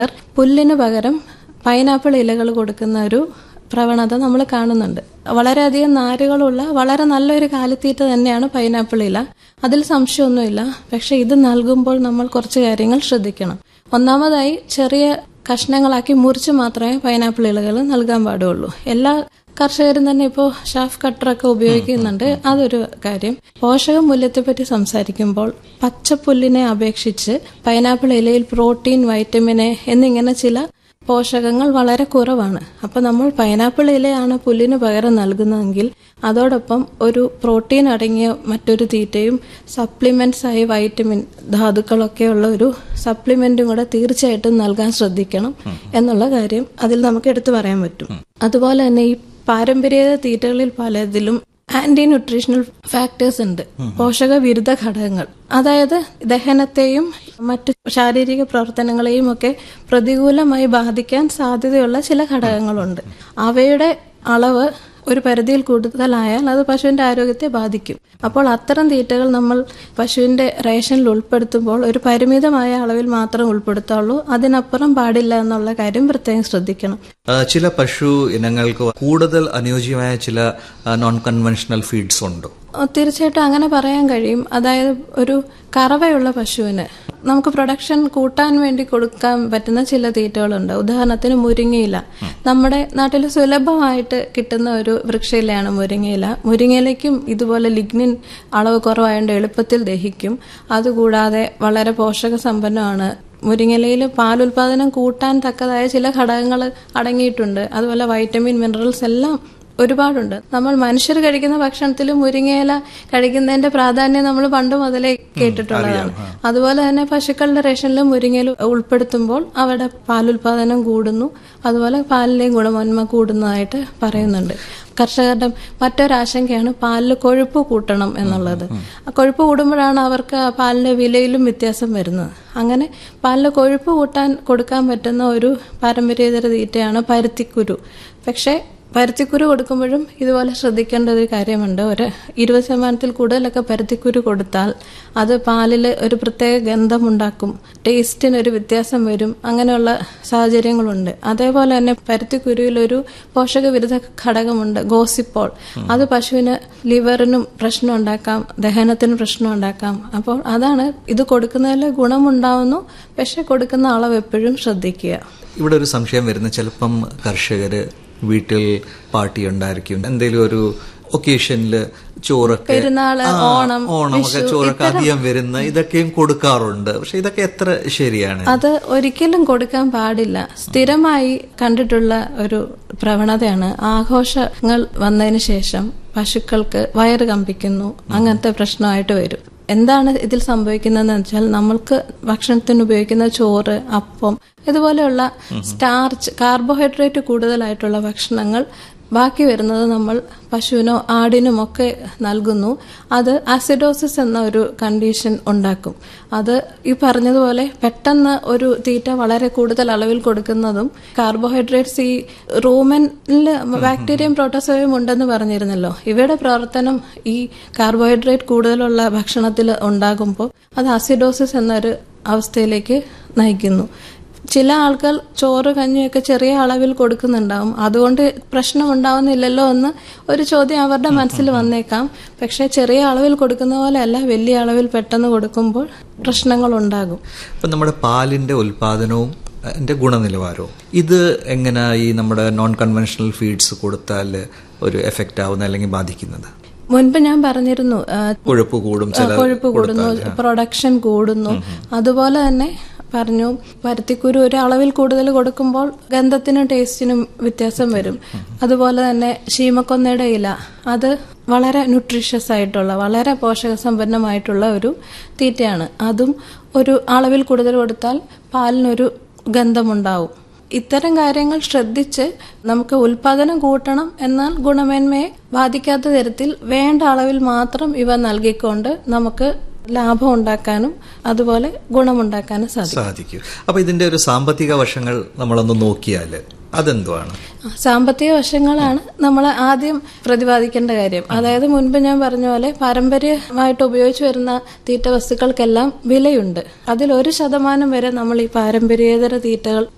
പുല്ലിന് പകരം പൈനാപ്പിൾ ഇലകൾ കൊടുക്കുന്ന ഒരു പ്രവണത നമ്മൾ കാണുന്നുണ്ട് വളരെയധികം നാരുകളുള്ള വളരെ നല്ലൊരു കാലിത്തീറ്റ തന്നെയാണ് പൈനാപ്പിൾ ഇല അതിൽ സംശയമൊന്നുമില്ല പക്ഷെ ഇത് നൽകുമ്പോൾ നമ്മൾ കുറച്ച് കാര്യങ്ങൾ ശ്രദ്ധിക്കണം ഒന്നാമതായി ചെറിയ കഷ്ണങ്ങളാക്കി മുറിച്ച് മാത്രമേ പൈനാപ്പിൾ ഇലകൾ നൽകാൻ പാടുള്ളൂ എല്ലാ കർഷകരും തന്നെ ഇപ്പോൾ ഷാഫ് കട്ടറൊക്കെ ഉപയോഗിക്കുന്നുണ്ട് അതൊരു കാര്യം പോഷക മൂല്യത്തെപ്പറ്റി സംസാരിക്കുമ്പോൾ പച്ചപ്പുല്ലിനെ അപേക്ഷിച്ച് പൈനാപ്പിൾ ഇലയിൽ പ്രോട്ടീൻ വൈറ്റമിൻ എ എന്നിങ്ങനെ ചില പോഷകങ്ങൾ വളരെ കുറവാണ് അപ്പൊ നമ്മൾ പൈനാപ്പിൾ ഇലയാണ് പുല്ലിന് പകരം നൽകുന്നതെങ്കിൽ അതോടൊപ്പം ഒരു പ്രോട്ടീൻ അടങ്ങിയ മറ്റൊരു തീറ്റയും സപ്ലിമെന്റ്സ് ആയി വൈറ്റമിൻ ധാതുക്കളൊക്കെ ഉള്ള ഒരു സപ്ലിമെന്റും കൂടെ തീർച്ചയായിട്ടും നൽകാൻ ശ്രദ്ധിക്കണം എന്നുള്ള കാര്യം അതിൽ നമുക്ക് എടുത്തു പറയാൻ പറ്റും അതുപോലെ തന്നെ ഈ പാരമ്പര്യ തീറ്റകളിൽ പലതിലും ആന്റി ന്യൂട്രീഷണൽ ഫാക്ടേഴ്സ് ഉണ്ട് പോഷക വിരുദ്ധ ഘടകങ്ങൾ അതായത് ദഹനത്തെയും മറ്റു ശാരീരിക പ്രവർത്തനങ്ങളെയും ഒക്കെ പ്രതികൂലമായി ബാധിക്കാൻ സാധ്യതയുള്ള ചില ഘടകങ്ങളുണ്ട് അവയുടെ അളവ് ഒരു പരിധിയിൽ കൂടുതലായാൽ അത് പശുവിന്റെ ആരോഗ്യത്തെ ബാധിക്കും അപ്പോൾ അത്തരം തീറ്റകൾ നമ്മൾ പശുവിന്റെ റേഷനിൽ ഉൾപ്പെടുത്തുമ്പോൾ ഒരു പരിമിതമായ അളവിൽ മാത്രം ഉൾപ്പെടുത്തുള്ളൂ അതിനപ്പുറം പാടില്ല എന്നുള്ള കാര്യം പ്രത്യേകം ശ്രദ്ധിക്കണം ആ, ചില പശു ഇനങ്ങൾക്ക് കൂടുതൽ അനുയോജ്യമായ ചില നോൺ കൺവെൻഷണൽ ഫീഡ്സ് ഉണ്ടോ ഓ, തീർച്ചയായിട്ടും അങ്ങനെ പറയാൻ കഴിയും അതായത് ഒരു കറവയുള്ള പശുവിന് നമുക്ക് പ്രൊഡക്ഷൻ കൂട്ടാൻ വേണ്ടി കൊടുക്കാൻ പറ്റുന്ന ചില തീറ്റകളുണ്ട് ഉദാഹരണത്തിന് മുരിങ്ങയില നമ്മുടെ നാട്ടിൽ സുലഭമായിട്ട് കിട്ടുന്ന ഒരു വൃക്ഷയിലയാണ് മുരിങ്ങയില മുരിങ്ങയിലയ്ക്കും ഇതുപോലെ ലിഗ്നിൻ അളവ് കുറവായതുകൊണ്ട് എളുപ്പത്തിൽ ദഹിക്കും അതുകൂടാതെ വളരെ പോഷക സമ്പന്നമാണ് മുരിങ്ങയിലയിൽ പാലുൽപാദനം കൂട്ടാൻ തക്കതായ ചില ഘടകങ്ങൾ അടങ്ങിയിട്ടുണ്ട് അതുപോലെ വൈറ്റമിൻ മിനറൽസ് എല്ലാം ഒരുപാടുണ്ട് നമ്മൾ മനുഷ്യർ കഴിക്കുന്ന ഭക്ഷണത്തിൽ മുരിങ്ങയില കഴിക്കുന്നതിന്റെ പ്രാധാന്യം നമ്മൾ പണ്ട് മുതലേ കേട്ടിട്ടുള്ളതാണ് അതുപോലെ തന്നെ പശുക്കളുടെ റേഷനിലും മുരിങ്ങയില ഉൾപ്പെടുത്തുമ്പോൾ അവരുടെ പാലുൽപാദനം കൂടുന്നു അതുപോലെ പാലിന്റെയും ഗുണമന്മ കൂടുന്നതായിട്ട് പറയുന്നുണ്ട് കർഷകരുടെ മറ്റൊരാശങ്കയാണ് പാലിൽ കൊഴുപ്പ് കൂട്ടണം എന്നുള്ളത് ആ കൊഴുപ്പ് കൂടുമ്പോഴാണ് അവർക്ക് ആ പാലിന്റെ വിലയിലും വ്യത്യാസം വരുന്നത് അങ്ങനെ പാലിൽ കൊഴുപ്പ് കൂട്ടാൻ കൊടുക്കാൻ പറ്റുന്ന ഒരു പാരമ്പര്യേതര തീറ്റയാണ് പരുത്തിക്കുരു പക്ഷേ പരുത്തിക്കുരു കൊടുക്കുമ്പോഴും ഇതുപോലെ ശ്രദ്ധിക്കേണ്ട ഒരു കാര്യമുണ്ട് ഒരു ഇരുപത് ശതമാനത്തിൽ കൂടുതലൊക്കെ പരുത്തിക്കുരു കൊടുത്താൽ അത് പാലിൽ ഒരു പ്രത്യേക ഗന്ധമുണ്ടാക്കും ടേസ്റ്റിന് ഒരു വ്യത്യാസം വരും അങ്ങനെയുള്ള സാഹചര്യങ്ങളുണ്ട് അതേപോലെ തന്നെ പരുത്തിക്കുരുവിൽ ഒരു പോഷകവിരുദ്ധ ഘടകമുണ്ട് ഗോസിപ്പോൾ അത് പശുവിന് ലിവറിനും പ്രശ്നം ഉണ്ടാക്കാം ദഹനത്തിന് പ്രശ്നം ഉണ്ടാക്കാം അപ്പോൾ അതാണ് ഇത് കൊടുക്കുന്നതിൽ ഗുണമുണ്ടാവുന്നു പക്ഷെ കൊടുക്കുന്ന അളവ് എപ്പോഴും ശ്രദ്ധിക്കുക ഇവിടെ ഒരു സംശയം വരുന്ന ചിലപ്പം കർഷകര് വീട്ടിൽ പാർട്ടി ഉണ്ടായിരിക്കും എന്തെങ്കിലും ഒരു ഒക്കേഷനിൽ ചോറൊക്കെ പെരുന്നാള്, ആ, ഓണം, ഓണമൊക്കെ ചോറൊക്കെ അധികം വരുന്ന ഇതൊക്കെയും കൊടുക്കാറുണ്ട് പക്ഷെ ഇതൊക്കെ എത്ര ശരിയാണ് അത് ഒരിക്കലും കൊടുക്കാൻ പാടില്ല സ്ഥിരമായി കണ്ടിട്ടുള്ള ഒരു പ്രവണതയാണ് ആഘോഷങ്ങൾ വന്നതിന് ശേഷം പശുക്കൾക്ക് വയറ് കമ്പിക്കുന്നു അങ്ങനത്തെ പ്രശ്നമായിട്ട് വരും എന്താണ് ഇതിൽ സംഭവിക്കുന്നതെന്ന് വെച്ചാൽ നമ്മൾക്ക് ഭക്ഷണത്തിന് ഉപയോഗിക്കുന്ന ചോറ് അപ്പം ഇതുപോലെയുള്ള സ്റ്റാർച്ച് കാർബോഹൈഡ്രേറ്റ് കൂടുതലായിട്ടുള്ള ഭക്ഷണങ്ങൾ ബാക്കി വരുന്നത് നമ്മൾ പശുവിനോ ആടിനും ഒക്കെ നൽകുന്നു അത് ആസിഡോസിസ് എന്ന ഒരു കണ്ടീഷൻ ഉണ്ടാക്കും അത് ഈ പറഞ്ഞതുപോലെ പെട്ടെന്ന് ഒരു തീറ്റ വളരെ കൂടുതൽ അളവിൽ കൊടുക്കുന്നതും കാർബോഹൈഡ്രേറ്റ്സ് ഈ റൂമനിൽ ബാക്ടീരിയയും പ്രോട്ടോസോയും ഉണ്ടെന്ന് പറഞ്ഞിരുന്നല്ലോ ഇവയുടെ പ്രവർത്തനം ഈ കാർബോഹൈഡ്രേറ്റ് കൂടുതലുള്ള ഭക്ഷണത്തിൽ ഉണ്ടാകുമ്പോൾ അത് ആസിഡോസിസ് എന്നൊരു അവസ്ഥയിലേക്ക് നയിക്കുന്നു ചില ആൾക്കാർ ചോറ് കഞ്ഞിയൊക്കെ ചെറിയ അളവിൽ കൊടുക്കുന്നുണ്ടാവും അതുകൊണ്ട് പ്രശ്നം ഉണ്ടാവുന്നില്ലല്ലോ എന്ന് ഒരു ചോദ്യം അവരുടെ മനസ്സിൽ വന്നേക്കാം പക്ഷെ ചെറിയ അളവിൽ കൊടുക്കുന്ന പോലെയല്ല വലിയ അളവിൽ പെട്ടെന്ന് കൊടുക്കുമ്പോൾ പ്രശ്നങ്ങൾ ഉണ്ടാകും ഇപ്പൊ നമ്മുടെ പാലിന്റെ ഉൽപാദനവും അതിന്റെ ഗുണനിലവാരവും ഇത് എങ്ങനെ ഈ നമ്മുടെ നോൺ കൺവെൻഷണൽ ഫീഡ്സ് കൊടുത്താൽ ഒരു എഫക്റ്റ് ആവുന്ന അല്ലെങ്കിൽ ബാധിക്കുന്നത് മുൻപ് ഞാൻ പറഞ്ഞിരുന്നു ആ, കൊഴുപ്പ് കൂടും ചില കൊഴുപ്പ് കൂടുന്നു പ്രൊഡക്ഷൻ കൂടുന്നു അതുപോലെ തന്നെ പറഞ്ഞു പരുത്തിക്കുരു ഒരു അളവിൽ കൂടുതൽ കൊടുക്കുമ്പോൾ ഗന്ധത്തിനും ടേസ്റ്റിനും വ്യത്യാസം വരും അതുപോലെ തന്നെ ശീമക്കൊന്നയുടെ ഇല അത് വളരെ ന്യൂട്രീഷ്യസ് ആയിട്ടുള്ള വളരെ പോഷകസമ്പന്നമായിട്ടുള്ള ഒരു തീറ്റയാണ് അതും ഒരു അളവിൽ കൂടുതൽ കൊടുത്താൽ പാലിനൊരു ഗന്ധമുണ്ടാവും ഇത്തരം കാര്യങ്ങൾ ശ്രദ്ധിച്ച് നമുക്ക് ഉൽപാദനം കൂട്ടണം എന്നാൽ ഗുണമേന്മയെ ബാധിക്കാത്ത തരത്തിൽ വേണ്ട അളവിൽ മാത്രം ഇവ നൽകിക്കൊണ്ട് നമുക്ക് ലാഭം ഉണ്ടാക്കാനും അതുപോലെ ഗുണമുണ്ടാക്കാനും സാധിക്കും സാധിക്കും അപ്പൊ ഇതിന്റെ ഒരു സാമ്പത്തിക വശങ്ങൾ നമ്മളൊന്ന് നോക്കിയാൽ അതെന്തുവാണ് സാമ്പത്തിക വശങ്ങളാണ് നമ്മൾ ആദ്യം പ്രതിപാദിക്കേണ്ട കാര്യം അതായത് മുൻപ് ഞാൻ പറഞ്ഞ പോലെ പാരമ്പര്യമായിട്ട് ഉപയോഗിച്ചു വരുന്ന തീറ്റ വസ്തുക്കൾക്കെല്ലാം വിലയുണ്ട് അതിൽ ഒരു ശതമാനം വരെ നമ്മൾ ഈ പാരമ്പര്യേതര തീറ്റകൾ